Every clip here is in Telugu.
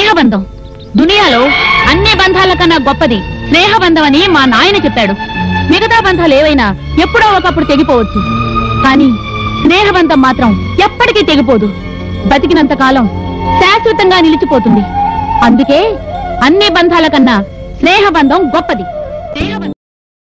స్నేహబంధం దునియాలో అన్ని బంధాల కన్నా గొప్పది స్నేహబంధం అని మా నాయన చెప్పాడు మిగతా బంధాలు ఏవైనా ఎప్పుడో ఒకప్పుడు తెగిపోవచ్చు కానీ స్నేహబంధం మాత్రం ఎప్పటికీ తెగిపోదు బతికినంత కాలం శాశ్వతంగా నిలిచిపోతుంది అందుకే అన్ని బంధాల కన్నా స్నేహబంధం గొప్పది స్నేహబంధం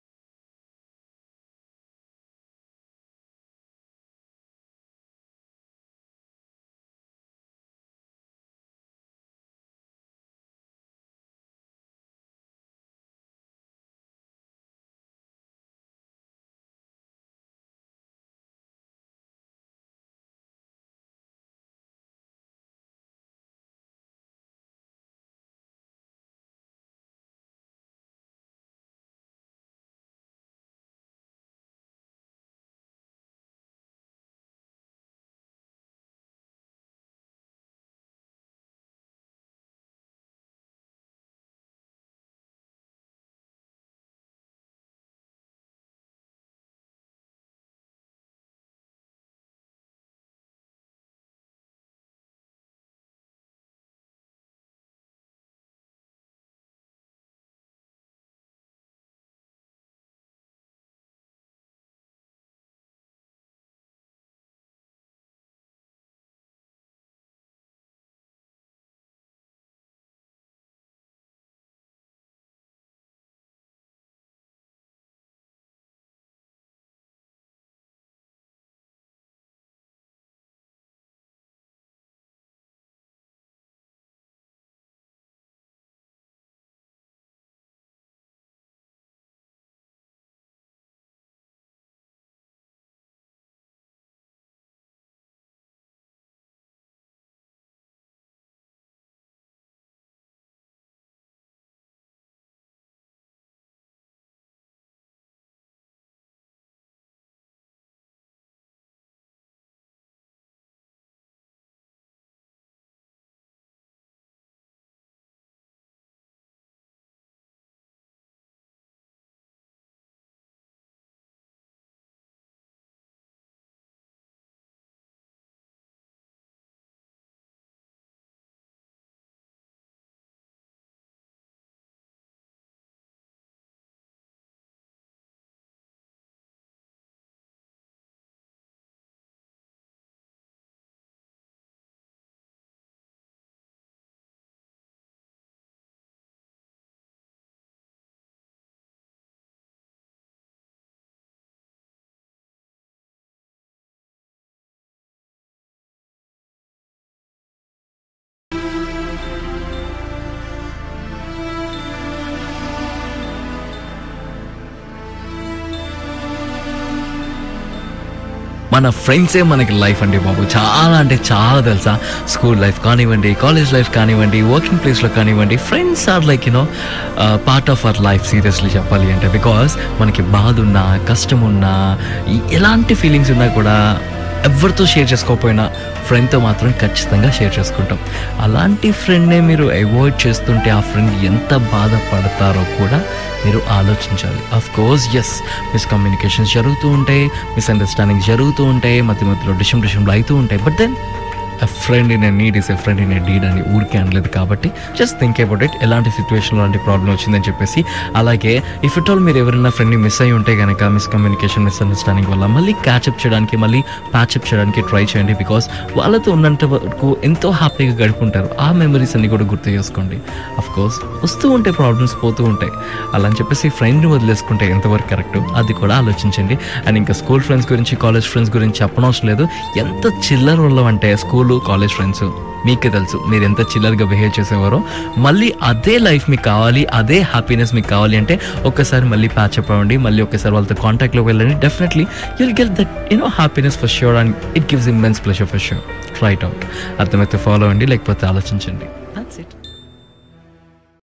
మన ఫ్రెండ్సే మనకి లైఫ్ అండి బాబు చాలా అంటే చాలా తెలుసా స్కూల్ లైఫ్ కానివ్వండి కాలేజ్ లైఫ్ కానివ్వండి వర్కింగ్ ప్లేస్లో కానివ్వండి friends are like you know part of our life seriously చెప్పాలి అంటే బికాస్ మనకి బాధ ఉన్నా కష్టం ఉన్నా ఈ- ఎలాంటి ఫీలింగ్స్ ఉన్నా కూడా ఎవరితో షేర్ చేసుకోకపోయినా ఫ్రెండ్తో మాత్రం ఖచ్చితంగా షేర్ చేసుకుంటాం అలాంటి ఫ్రెండ్నే మీరు అవాయిడ్ చేస్తుంటే ఆ ఫ్రెండ్ ఎంత బాధపడతారో కూడా మీరు ఆలోచించాలి అఫ్ కోర్స్ ఎస్ మిస్కమ్యూనికేషన్స్ జరుగుతూ ఉంటాయి మిస్అండర్స్టాండింగ్ జరుగుతూ ఉంటాయి మధ్య మధ్యలో డిషం డిషంలు అవుతూ ఉంటాయి but then a friend in a need is a friend in a deed అని ఊరికే అనలేదు కాబట్టి జస్ట్ థింక్ అబౌట్ ఇట్ ఎలాంటి సిచ్యువేషన్లో అలాంటి ప్రాబ్లం వచ్చిందని చెప్పేసి అలాగే ఇఫ్ ఇట్ ఆల్ మీరు ఎవరైనా ఫ్రెండ్ని మిస్ అయి ఉంటే కనుక మిస్కమ్యూనికేషన్ మిస్అండర్స్టాండింగ్ వల్ల మళ్ళీ క్యాచప్ చేయడానికి మళ్ళీ ప్యాచప్ చేయడానికి ట్రై చేయండి బికాస్ వాళ్ళతో ఉన్నంత వరకు ఎంతో హ్యాపీగా గడుపుంటారు ఆ మెమరీస్ అన్ని కూడా గుర్తు చేసుకోండి అఫ్ కోర్స్ వస్తూ ఉంటే ప్రాబ్లమ్స్ పోతూ ఉంటాయి అలా అని చెప్పేసి ఫ్రెండ్ని వదిలేసుకుంటే ఎంతవరకు కరెక్ట్ అది కూడా ఆలోచించండి అండ్ ఇంకా స్కూల్ ఫ్రెండ్స్ గురించి కాలేజ్ ఫ్రెండ్స్ గురించి చెప్పనవసరం లేదు ఎంత చిల్లర వాళ్ళం అంటే స్కూల్ కాలేజ్ ఫ్రెండ్స్ మీకే తెలుసు మీరు ఎంత చిల్లర్గా బిహేవ్ చేసేవారో మళ్ళీ అదే లైఫ్ మీకు కావాలి అదే హ్యాపీనెస్ మీకు కావాలి అంటే ఒక్కసారి మళ్ళీ ప్యాచప్ అవ్వండి మళ్ళీ ఒక్కసారి వాళ్ళతో కాంటాక్ట్లోకి వెళ్ళండి definitely you'll get that you know happiness for sure and it gives immense pleasure for sure try it out అర్థమైతే ఫాలో అవ్వండి లేకపోతే ఆలోచించండి దట్స్ ఇట్